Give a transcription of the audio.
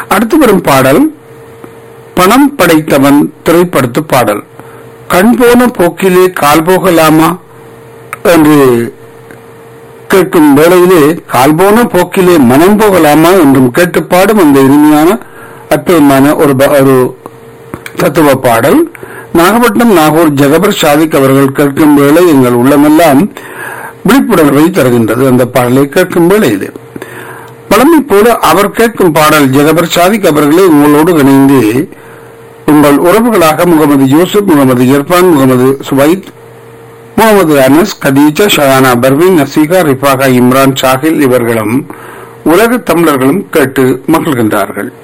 அடுத்து வரும் பாடல் பணம் படைத்தவன் திரைப்படத்து பாடல் கண் போன போக்கிலே கால் போகலாமா என்று கேட்கும் வேளையிலே கால் போன போக்கிலே மனம் போகலாமா என்றும் கேட்டு பாடும் அந்த இனிமையான அற்புதமான ஒரு ப- ஒரு தத்துவ பாடல் நாகப்பட்டினம் நாகூர் ஜெகபர் ஷாதிக் அவர்கள் கேட்கும் வேளை எங்கள் உள்ளமெல்லாம் விழிப்புணர்வை தருகின்றது அந்த பாடலை கேட்கும் வேளையிலே பழமை போல அவர் கேட்கும் பாடல் ஜெகபர் ஷாதிக் அவர்களே உங்களோடு இணைந்து உங்கள் உறவுகளாக முகமது யூசுப் முகமது இர்பான் முகமது சுவைத் முகமது அனஸ் கதீஜா ஷஹானா பர்வீன் நசீகா ரிஃபாகா இம்ரான் ஷாகில் இவர்களும் உலக தமிழர்களும் கேட்டு மகிழ்கின்றார்கள்